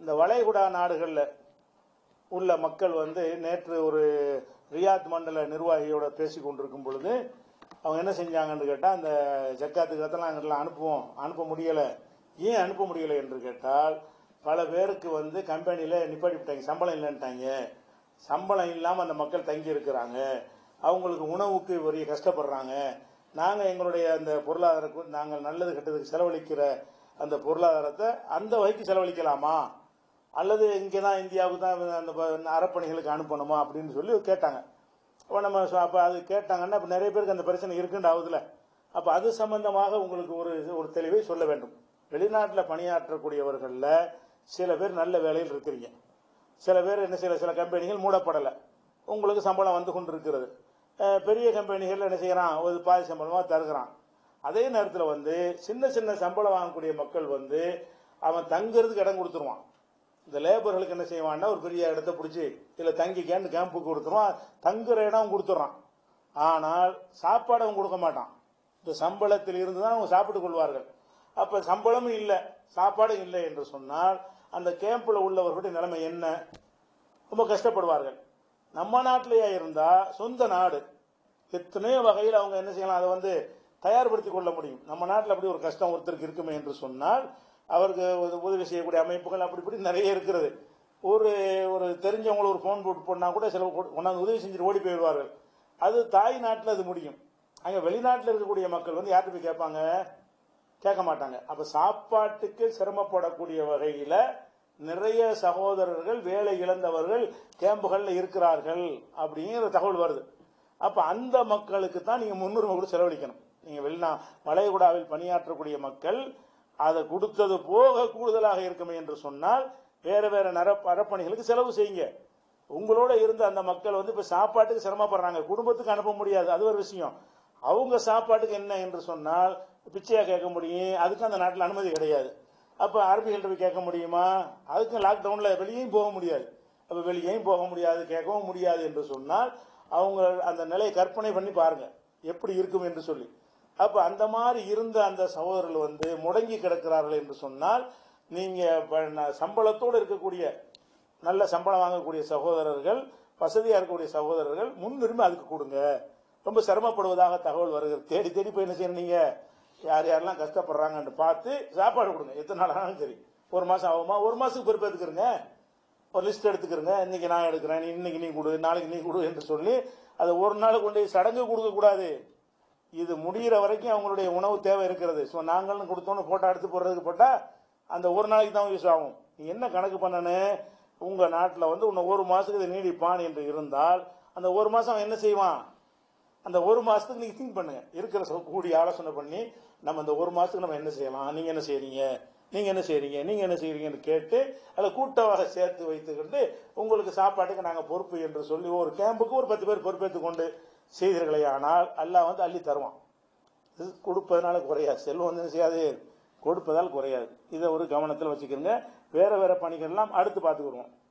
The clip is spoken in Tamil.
இந்த வளைகுடா நாடுகளில் உள்ள மக்கள் வந்து நேற்று ஒரு ரியாத் மண்டல நிர்வாகியோட பேசி கொண்டிருக்கும் பொழுது அவங்க என்ன செஞ்சாங்கன்னு கேட்டால் அந்த ஜக்காத்துக்கு அதெல்லாம் அங்கெல்லாம் அனுப்புவோம் அனுப்ப முடியலை ஏன் அனுப்ப முடியலை என்று கேட்டால் பல பேருக்கு வந்து கம்பெனியில் நிப்பாட்டி விட்டாங்க சம்பளம் இல்லைன்ட்டாங்க சம்பளம் இல்லாமல் அந்த மக்கள் தங்கி இருக்கிறாங்க அவங்களுக்கு உணவுக்கு பெரிய கஷ்டப்படுறாங்க நாங்கள் எங்களுடைய அந்த பொருளாதாரத்துக்கு நாங்கள் நல்லது கெட்டதுக்கு செலவழிக்கிற அந்த பொருளாதாரத்தை அந்த வகைக்கு செலவழிக்கலாமா அல்லது இங்கே தான் இந்தியாவுக்கு தான் அந்த ப- அறப்பணிகளுக்கு அனுப்பணுமா அப்படின்னு சொல்லி கேட்டாங்க அப்போ நம்ம சொ- அப்போ அது கேட்டாங்கன்னா இப்போ நிறைய பேருக்கு அந்த பிரச்சனை இருக்குன்னு ஆகுதுல அப்போ அது சம்பந்தமாக உங்களுக்கு ஒரு ஒரு தெளிவை சொல்ல வேண்டும் வெளிநாட்டில் பணியாற்றக்கூடியவர்களில் சில பேர் நல்ல வேலையில் இருக்கிறீங்க சில பேர் என்ன சில சில கம்பெனிகள் மூடப்படலை உங்களுக்கு சம்பளம் வந்து கொண்டு இருக்கிறது அஹ் பெரிய கம்பெனிகள் என்ன செய்யறான் ஒரு பாதி சம்பளமாக தருகிறான் அதே நேரத்தில் வந்து சின்ன சின்ன சம்பளம் வாங்கக்கூடிய மக்கள் வந்து அவன் தங்குறதுக்கு இடம் கொடுத்துருவான் இந்த லேபர்களுக்கு என்ன செய்வான்னா ஒரு பெரிய இடத்த பிடிச்சி இதில் தங்கிக்கேன்னு கேம்புக்கு கொடுத்துருவான் தங்குற இடம் கொடுத்துட்றான் ஆனால் சாப்பாடு அவன் கொடுக்க மாட்டான் இந்த சம்பளத்தில் இருந்து தான் அவங்க சாப்பிட்டுக் கொள்வார்கள் அப்ப சம்பளமும் இல்லை சாப்பாடும் இல்லை என்று சொன்னால் அந்த கேம்பில் உள்ளவர்களுடைய நிலைமை என்ன ரொம்ப கஷ்டப்படுவார்கள் நம்ம நாட்டிலேயே இருந்தா சொந்த நாடு எத்தனையோ வகையில் அவங்க என்ன செய்யலாம் அதை வந்து தயார்படுத்திக் கொள்ள முடியும் நம்ம நாட்டில் அப்படி ஒரு கஷ்டம் ஒருத்தருக்கு இருக்குமே என்று சொன்னால் அவருக்கு உத- உதவி செய்யக்கூடிய அமைப்புகள் அப்படி இப்படி நிறைய இருக்கிறது ஒரு ஒரு தெரிஞ்சவங்களை ஒரு ஃபோன் போட்டு போனா கூட சில கொ- கொண்டாந்து உதவி செஞ்சுட்டு ஓடி போயிடுவார்கள் அது தாய் நாட்டில் அது முடியும் அங்கே வெளிநாட்டில் இருக்கக்கூடிய மக்கள் வந்து யார்கிட்ட போய் கேட்பாங்க கேட்க மாட்டாங்க அப்ப சாப்பாட்டுக்கு சிரமப்படக்கூடிய வகையில நிறைய சகோதரர்கள் வேலை இழந்தவர்கள் கேம்புகள்ல இருக்கிறார்கள் அப்படிங்கிற தகவல் வருது அப்ப அந்த மக்களுக்கு தான் நீங்க முன்னுரிமை கூட செலவழிக்கணும் நீங்க வெளிநா வளைகுடாவில் பணியாற்றக்கூடிய மக்கள் அதை கொடுத்தது போக கூடுதலாக இருக்குமே என்று சொன்னால் வேற வேற நர அறப்பணிகளுக்கு செலவு செய்யுங்க உங்களோட இருந்த அந்த மக்கள் வந்து இப்ப சாப்பாட்டுக்கு சிரமப்படுறாங்க குடும்பத்துக்கு அனுப்ப முடியாது அது ஒரு விஷயம் அவங்க சாப்பாட்டுக்கு என்ன என்று சொன்னால் பிச்சையா கேட்க முடியும் அதுக்கு அந்த நாட்டில் அனுமதி கிடையாது அப்ப அரபிகள்கிட்ட போய் கேட்க முடியுமா அதுக்கும் லாக்டவுன்ல வெளியேயும் போக முடியாது அப்ப வெளியேயும் போக முடியாது கேட்கவும் முடியாது என்று சொன்னால் அவங்க அந்த நிலையை கற்பனை பண்ணி பாருங்க எப்படி இருக்கும் என்று சொல்லி அப்ப அந்த மாதிரி இருந்த அந்த சகோதரர்கள் வந்து முடங்கி கிடக்கிறார்கள் என்று சொன்னால் நீங்க ப- ந- சம்பளத்தோடு இருக்கக்கூடிய நல்ல சம்பளம் வாங்கக்கூடிய சகோதரர்கள் வசதியா இருக்கக்கூடிய சகோதரர்கள் முன்னுரிமை அதுக்கு கொடுங்க ரொம்ப சிரமப்படுவதாக தகவல் வருகிறது தேடி தேடி போய் என்ன செய்யணும் நீங்க யார் யாரெல்லாம் கஷ்டப்படுறாங்கன்னு பார்த்து சாப்பாடு கொடுங்க எத்தனை நாள் ஆனாலும் சரி ஒரு மாசம் ஆகுமா ஒரு மாசத்துக்கு பொறுப்பு எடுத்துக்கிறங்க ஒரு லிஸ்ட் எடுத்துக்கிறங்க இன்னைக்கு நான் எடுக்கிறேன் நீ இன்னைக்கு நீ கொடு நாளைக்கு நீ கொடு என்று சொல்லி அதை ஒரு நாள் கொண்டு போய் சடங்கு கொடுக்க கூடாது இது முடியிற வரைக்கும் அவங்களுடைய உணவு தேவை இருக்கிறது ஸோ நாங்களும் கொடுத்தோன்னு போட்டோ எடுத்து போடுறதுக்கு போட்டா அந்த ஒரு நாளைக்கு தான் யூஸ் ஆகும் நீ என்ன கணக்கு பண்ணனு உங்க நாட்டில் வந்து உன்னை ஒரு மாசத்துக்கு இது நீடிப்பான் என்று இருந்தால் அந்த ஒரு மாசம் அவன் என்ன செய்வான் அந்த ஒரு மாசத்துக்கு நீங்க திங்க் பண்ணுங்க இருக்கிற சொ- கூடி ஆலோசனை பண்ணி நம்ம அந்த ஒரு மாசத்துக்கு நம்ம என்ன செய்யலாம் நீங்க என்ன செய்றீங்க நீங்க என்ன செய்றீங்க நீங்க என்ன செய்றீங்கன்னு கேட்டு அதை கூட்டமாக சேர்த்து வைத்துக்கிட்டு உங்களுக்கு சாப்பாட்டுக்கு நாங்க பொறுப்பு என்று சொல்லி ஒரு கேம்புக்கு ஒரு பத்து பேர் பொறுப்பேற்றுக் கொண்டு செய்தீர்களே ஆனால் அல்லாஹ் வந்து அள்ளி தருவான் இது கொடுப்பதனால குறையாது செல்வம் வந்து என்ன செய்யாது கொடுப்பதால் குறையாது இதை ஒரு கவனத்தில் வச்சுக்கிறங்க வேற வேற பணிகள்லாம் அடுத்து பார்த்துக்கிடுவோம்